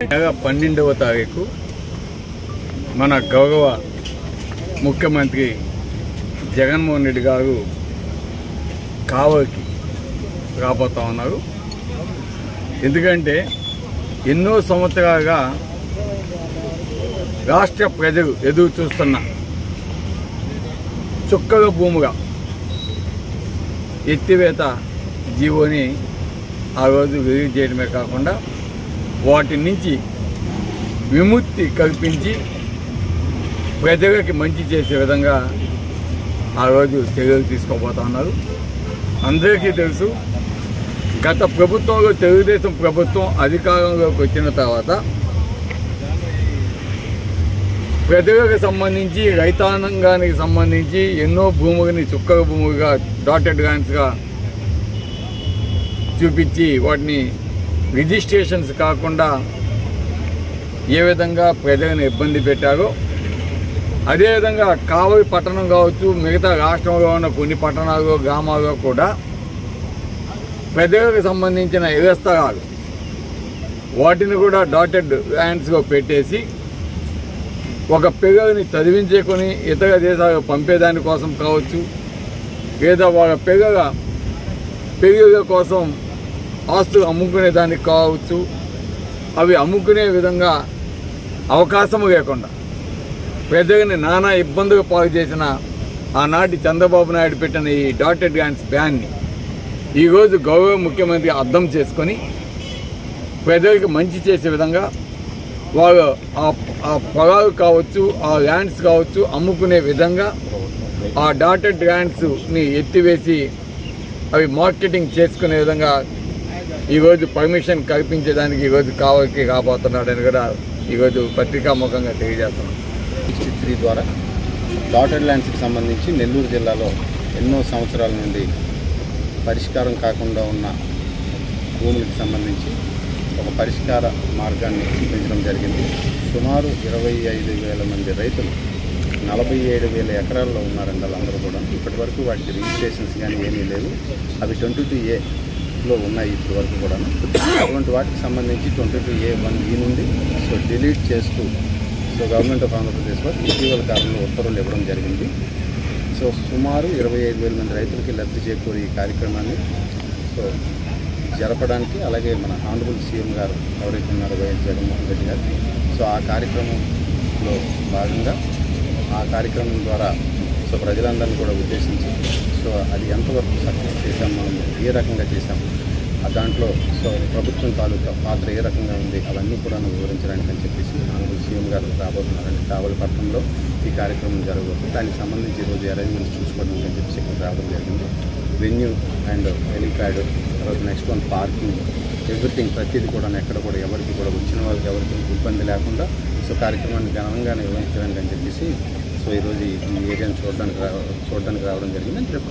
నెల పన్నెండవ తారీఖు మన గౌరవ ముఖ్యమంత్రి జగన్మోహన్ రెడ్డి గారు కావలికి రాబోతా ఉన్నారు ఎందుకంటే ఎన్నో సంవత్సరాలుగా రాష్ట్ర ప్రజలు ఎదురు చూస్తున్న చుక్కల భూముగా ఎత్తివేత జీవోని ఆ రోజు రిలీజ్ చేయడమే కాకుండా వాటి నుంచి విముక్తి కల్పించి ప్రజలకి మంచి చేసే విధంగా ఆ రోజు చర్యలు తీసుకోబోతా ఉన్నారు అందరికీ తెలుసు గత ప్రభుత్వంలో తెలుగుదేశం ప్రభుత్వం అధికారంలోకి వచ్చిన తర్వాత ప్రజలకు సంబంధించి రైతాంగానికి సంబంధించి ఎన్నో భూములని చుక్కల భూములుగా డాటెడ్ ల్యాండ్స్గా చూపించి వాటిని రిజిస్ట్రేషన్స్ కాకుండా ఏ విధంగా ప్రజలను ఇబ్బంది పెట్టారో అదేవిధంగా కావలి పట్టణం కావచ్చు మిగతా రాష్ట్రంలో ఉన్న కొన్ని పట్టణాలు గ్రామాల్లో కూడా ప్రజలకు సంబంధించిన ఇళ్ల స్థలాలు వాటిని కూడా డాటెడ్ ల్యాండ్స్గా పెట్టేసి ఒక పిల్లల్ని చదివించుకొని ఇతర దేశాలకు పంపేదాని కోసం కావచ్చు లేదా వాళ్ళ పిల్లల పెళ్ళిళ్ళ కోసం ఆస్తులు అమ్ముకునే దానికి కావచ్చు అవి అమ్ముకునే విధంగా అవకాశం లేకుండా ప్రజల్ని నానా ఇబ్బందులు పాలు చేసిన ఆనాటి చంద్రబాబు నాయుడు పెట్టిన ఈ డాటెడ్ ల్యాండ్స్ బ్యాన్ని ఈరోజు గౌరవ ముఖ్యమంత్రి అర్థం చేసుకొని ప్రజలకు మంచి చేసే విధంగా వాళ్ళు ఆ ఆ పొలాలు కావచ్చు ఆ ల్యాండ్స్ కావచ్చు అమ్ముకునే విధంగా ఆ డాటెడ్ ల్యాండ్స్ని ఎత్తివేసి అవి మార్కెటింగ్ చేసుకునే విధంగా ఈరోజు పర్మిషన్ కల్పించేదానికి ఈరోజు కావలికి రాబోతున్నాడని కూడా ఈరోజు పత్రికాముఖంగా తెలియజేస్తున్నాం సిక్స్టీ త్రీ ద్వారా డాటెడ్ ల్యాండ్స్కి సంబంధించి నెల్లూరు జిల్లాలో ఎన్నో సంవత్సరాల నుండి పరిష్కారం కాకుండా ఉన్న భూములకు సంబంధించి ఒక పరిష్కార మార్గాన్ని చూపించడం జరిగింది సుమారు ఇరవై ఐదు వేల మంది రైతులు నలభై ఏడు వేల ఎకరాల్లో ఉన్నారండి వాళ్ళందరూ కూడా ఇప్పటి వరకు వాటికి రిజిస్ట్రేషన్స్ కానీ ఏమీ లేవు అవి ట్వంటీ టూ ఏలో ఉన్నాయి ఇప్పటి వరకు కూడా అటువంటి వాటికి సంబంధించి ట్వంటీ టూ ఏ వన్ ఈ నుండి సో డిలీట్ చేస్తూ సో గవర్నమెంట్ ఆఫ్ ఆంధ్రప్రదేశ్ వారు ఇటీవల కాలంలో ఉత్తర్వులు ఇవ్వడం జరిగింది సో సుమారు ఇరవై ఐదు వేల మంది రైతులకి లబ్ధి చేకూరి ఈ కార్యక్రమాన్ని సో జరపడానికి అలాగే మన ఆనరబుల్ సీఎం గారు ఎవరైతే ఉన్నారో వైఎస్ జగన్మోహన్ రెడ్డి గారు సో ఆ కార్యక్రమంలో భాగంగా ఆ కార్యక్రమం ద్వారా సో ప్రజలందరినీ కూడా ఉద్దేశించి సో అది ఎంతవరకు సక్సెస్ చేశాం మనం ఏ రకంగా చేశాం ఆ దాంట్లో సో ప్రభుత్వం తాలూకా పాత్ర ఏ రకంగా ఉంది అవన్నీ కూడా వివరించడానికి అని చెప్పేసి ఆనరబుల్ సీఎం గారు రాబోతున్నారండి కావలపట్నంలో ఈ కార్యక్రమం జరగబోతుంది దానికి సంబంధించి ఈరోజు అరేంజ్మెంట్స్ చూసుకోవడం అని చెప్పేసి ఇక్కడ రావడం జరిగింది వెన్యూ అండ్ హెలిప్యాడ్ తర్వాత నెక్స్ట్ వన్ పార్కింగ్ ఎవ్రీథింగ్ ప్రతిదీ కూడా ఎక్కడ కూడా ఎవరికి కూడా వచ్చిన వాళ్ళకి ఎవరికి ఇబ్బంది లేకుండా సో కార్యక్రమాన్ని ఘనంగా నిర్వహించడానికి అని చెప్పేసి సో ఈరోజు ఈ ఏరియాని చూడడానికి రా చూడడానికి రావడం జరిగింది అని చెప్పి